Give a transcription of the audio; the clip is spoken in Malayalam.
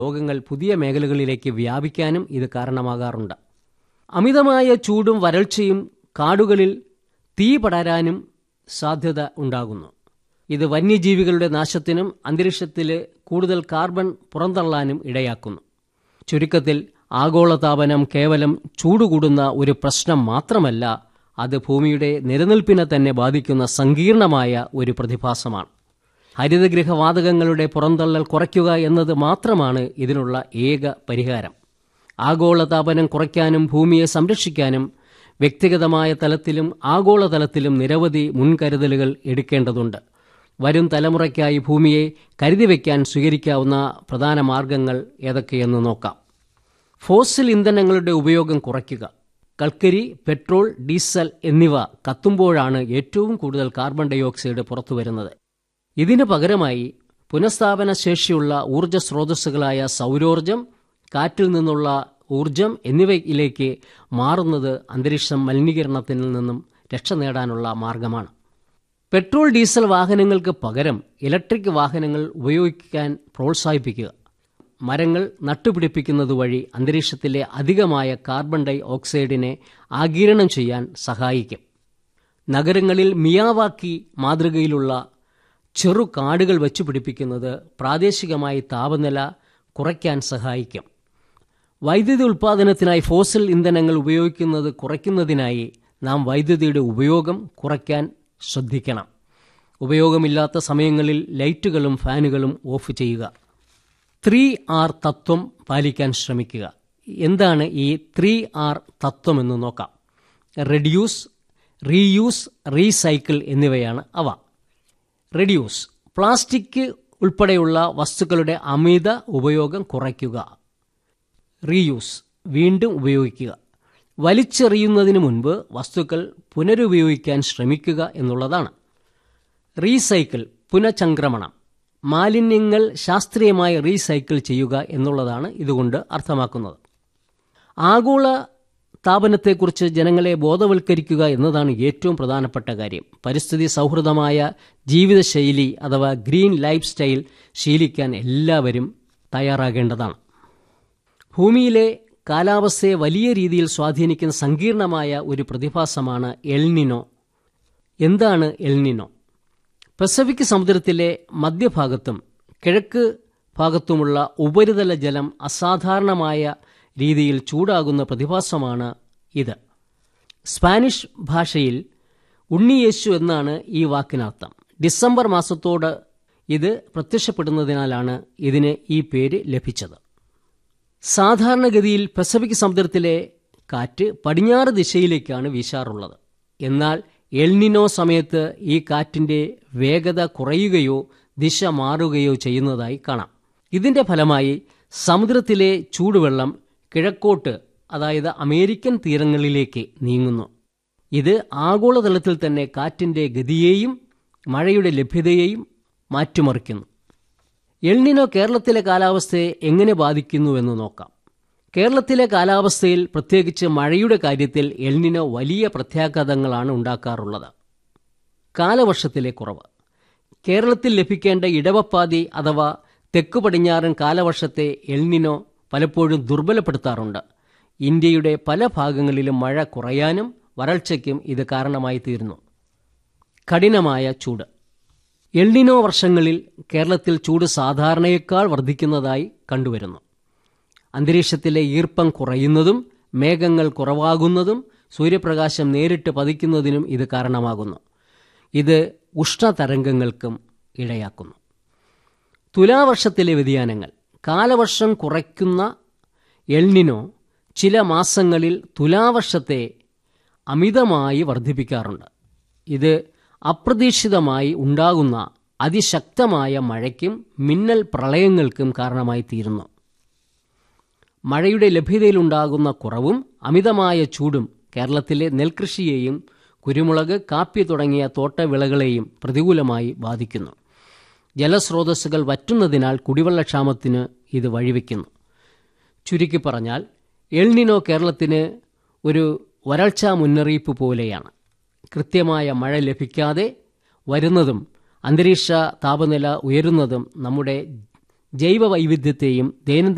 രോഗങ്ങൾ പുതിയ മേഖലകളിലേക്ക് വ്യാപിക്കാനും ഇത് കാരണമാകാറുണ്ട് അമിതമായ ചൂടും വരൾച്ചയും കാടുകളിൽ തീ പടരാനും സാധ്യത ഉണ്ടാകുന്നു ഇത് വന്യജീവികളുടെ നാശത്തിനും അന്തരീക്ഷത്തിലെ കൂടുതൽ കാർബൺ പുറന്തള്ളാനും ഇടയാക്കുന്നു ചുരുക്കത്തിൽ ആഗോളതാപനം കേവലം ചൂടുകൂടുന്ന ഒരു പ്രശ്നം മാത്രമല്ല അത് ഭൂമിയുടെ നിലനിൽപ്പിനെ തന്നെ ബാധിക്കുന്ന സങ്കീർണമായ ഒരു പ്രതിഭാസമാണ് ഹരിതഗൃഹവാതകങ്ങളുടെ പുറന്തള്ളൽ കുറയ്ക്കുക എന്നത് മാത്രമാണ് ഇതിനുള്ള ഏക പരിഹാരം ആഗോളതാപനം കുറയ്ക്കാനും ഭൂമിയെ സംരക്ഷിക്കാനും വ്യക്തിഗതമായ തലത്തിലും ആഗോളതലത്തിലും നിരവധി മുൻകരുതലുകൾ എടുക്കേണ്ടതുണ്ട് വരും തലമുറയ്ക്കായി ഭൂമിയെ കരുതി വയ്ക്കാൻ സ്വീകരിക്കാവുന്ന പ്രധാന മാർഗങ്ങൾ ഏതൊക്കെയെന്ന് നോക്കാം ഫോസിൽ ഇന്ധനങ്ങളുടെ ഉപയോഗം കുറയ്ക്കുക കൽക്കരി പെട്രോൾ ഡീസൽ എന്നിവ കത്തുമ്പോഴാണ് ഏറ്റവും കൂടുതൽ കാർബൺ ഡൈ ഓക്സൈഡ് പുറത്തുവരുന്നത് ഇതിനു പകരമായി പുനഃസ്ഥാപന ശേഷിയുള്ള ഊർജ്ജ സ്രോതസ്സുകളായ സൗരോർജം കാറ്റിൽ നിന്നുള്ള ഊർജം എന്നിവയിലേക്ക് മാറുന്നത് അന്തരീക്ഷ മലിനീകരണത്തിൽ നിന്നും രക്ഷ നേടാനുള്ള മാർഗമാണ് പെട്രോൾ ഡീസൽ വാഹനങ്ങൾക്ക് പകരം ഇലക്ട്രിക് വാഹനങ്ങൾ ഉപയോഗിക്കാൻ പ്രോത്സാഹിപ്പിക്കുക മരങ്ങൾ നട്ടുപിടിപ്പിക്കുന്നത് വഴി അന്തരീക്ഷത്തിലെ അധികമായ കാർബൺ ഡൈ ഓക്സൈഡിനെ ആഗിരണം ചെയ്യാൻ സഹായിക്കും നഗരങ്ങളിൽ മിയാവാക്കി മാതൃകയിലുള്ള ചെറു കാടുകൾ വെച്ചു പിടിപ്പിക്കുന്നത് പ്രാദേശികമായി താപനില കുറയ്ക്കാൻ സഹായിക്കും വൈദ്യുതി ഉൽപ്പാദനത്തിനായി ഫോസിൽ ഇന്ധനങ്ങൾ ഉപയോഗിക്കുന്നത് കുറയ്ക്കുന്നതിനായി നാം വൈദ്യുതിയുടെ ഉപയോഗം കുറയ്ക്കാൻ ശ്രദ്ധിക്കണം ഉപയോഗമില്ലാത്ത സമയങ്ങളിൽ ലൈറ്റുകളും ഫാനുകളും ഓഫ് ചെയ്യുക ത്രീ ആർ തത്വം പാലിക്കാൻ ശ്രമിക്കുക എന്താണ് ഈ ത്രീ ആർ തത്വം എന്ന് നോക്കാം റെഡ്യൂസ് റീയൂസ് റീസൈക്കിൾ എന്നിവയാണ് അവ റെഡ്യൂസ് പ്ലാസ്റ്റിക് ഉൾപ്പെടെയുള്ള വസ്തുക്കളുടെ അമിത ഉപയോഗം കുറയ്ക്കുക റീയൂസ് വീണ്ടും ഉപയോഗിക്കുക വലിച്ചെറിയുന്നതിന് മുൻപ് വസ്തുക്കൾ പുനരുപയോഗിക്കാൻ ശ്രമിക്കുക എന്നുള്ളതാണ് റീസൈക്കിൾ പുനഃചംക്രമണം മാലിന്യങ്ങൾ ശാസ്ത്രീയമായി റീസൈക്കിൾ ചെയ്യുക എന്നുള്ളതാണ് ഇതുകൊണ്ട് അർത്ഥമാക്കുന്നത് ആഗോള താപനത്തെക്കുറിച്ച് ജനങ്ങളെ ബോധവൽക്കരിക്കുക എന്നതാണ് ഏറ്റവും പ്രധാനപ്പെട്ട കാര്യം പരിസ്ഥിതി സൗഹൃദമായ ജീവിതശൈലി അഥവാ ഗ്രീൻ ലൈഫ് സ്റ്റൈൽ ശീലിക്കാൻ എല്ലാവരും തയ്യാറാകേണ്ടതാണ് ഭൂമിയിലെ കാലാവസ്ഥയെ വലിയ രീതിയിൽ സ്വാധീനിക്കുന്ന സങ്കീർണമായ ഒരു പ്രതിഭാസമാണ് എൽനിനോ എന്താണ് എൽനിനോ പസഫിക് സമുദ്രത്തിലെ മധ്യഭാഗത്തും കിഴക്ക് ഭാഗത്തുമുള്ള ഉപരിതല ജലം അസാധാരണമായ രീതിയിൽ ചൂടാകുന്ന പ്രതിഭാസമാണ് ഇത് സ്പാനിഷ് ഭാഷയിൽ ഉണ്ണിയേശു എന്നാണ് ഈ വാക്കിനർത്ഥം ഡിസംബർ മാസത്തോട് ഇത് പ്രത്യക്ഷപ്പെടുന്നതിനാലാണ് ഇതിന് ഈ പേര് ലഭിച്ചത് സാധാരണഗതിയിൽ പസഫിക് സമുദ്രത്തിലെ കാറ്റ് പടിഞ്ഞാറ് ദിശയിലേക്കാണ് വീശാറുള്ളത് എന്നാൽ എൽനിനോ സമയത്ത് ഈ കാറ്റിന്റെ വേഗത കുറയുകയോ ദിശ മാറുകയോ ചെയ്യുന്നതായി കാണാം ഇതിന്റെ ഫലമായി സമുദ്രത്തിലെ ചൂടുവെള്ളം കിഴക്കോട്ട് അതായത് അമേരിക്കൻ തീരങ്ങളിലേക്ക് നീങ്ങുന്നു ഇത് ആഗോളതലത്തിൽ തന്നെ കാറ്റിന്റെ ഗതിയെയും മഴയുടെ ലഭ്യതയെയും മാറ്റിമറിക്കുന്നു എൽനിനോ കേരളത്തിലെ കാലാവസ്ഥയെ എങ്ങനെ ബാധിക്കുന്നുവെന്ന് നോക്കാം കേരളത്തിലെ കാലാവസ്ഥയിൽ പ്രത്യേകിച്ച് മഴയുടെ കാര്യത്തിൽ എൽനിനോ വലിയ പ്രത്യാഘാതങ്ങളാണ് ഉണ്ടാക്കാറുള്ളത് കാലവർഷത്തിലെ കുറവ് കേരളത്തിൽ ലഭിക്കേണ്ട ഇടവപ്പാതി അഥവാ തെക്കു പടിഞ്ഞാറൻ കാലവർഷത്തെ എൽനിനോ പലപ്പോഴും ദുർബലപ്പെടുത്താറുണ്ട് ഇന്ത്യയുടെ പല ഭാഗങ്ങളിലും മഴ കുറയാനും വരൾച്ചയ്ക്കും ഇത് കാരണമായി തീരുന്നു കഠിനമായ ചൂട് എൽനിനോ വർഷങ്ങളിൽ കേരളത്തിൽ ചൂട് സാധാരണയേക്കാൾ വർദ്ധിക്കുന്നതായി കണ്ടുവരുന്നു അന്തരീക്ഷത്തിലെ ഈർപ്പം കുറയുന്നതും മേഘങ്ങൾ കുറവാകുന്നതും സൂര്യപ്രകാശം നേരിട്ട് പതിക്കുന്നതിനും ഇത് കാരണമാകുന്നു ഇത് ഉഷ്ണതരംഗങ്ങൾക്കും ഇടയാക്കുന്നു തുലാവർഷത്തിലെ വ്യതിയാനങ്ങൾ കാലവർഷം കുറയ്ക്കുന്ന എൽനിനോ ചില മാസങ്ങളിൽ തുലാവർഷത്തെ അമിതമായി വർദ്ധിപ്പിക്കാറുണ്ട് ഇത് അപ്രതീക്ഷിതമായി ഉണ്ടാകുന്ന അതിശക്തമായ മഴയ്ക്കും മിന്നൽ പ്രളയങ്ങൾക്കും കാരണമായി തീരുന്നു മഴയുടെ ലഭ്യതയിലുണ്ടാകുന്ന കുറവും അമിതമായ ചൂടും കേരളത്തിലെ നെൽകൃഷിയെയും കുരുമുളക് കാപ്പി തുടങ്ങിയ തോട്ടവിളകളെയും പ്രതികൂലമായി ബാധിക്കുന്നു ജലസ്രോതസ്സുകൾ വറ്റുന്നതിനാൽ കുടിവെള്ളക്ഷാമത്തിന് ഇത് വഴിവെക്കുന്നു ചുരുക്കി പറഞ്ഞാൽ എൽനിനോ കേരളത്തിന് ഒരു വരൾച്ചാ മുന്നറിയിപ്പ് പോലെയാണ് കൃത്യമായ മഴ ലഭിക്കാതെ വരുന്നതും അന്തരീക്ഷ താപനില ഉയരുന്നതും നമ്മുടെ ജൈവ വൈവിധ്യത്തെയും ദൈനംദിന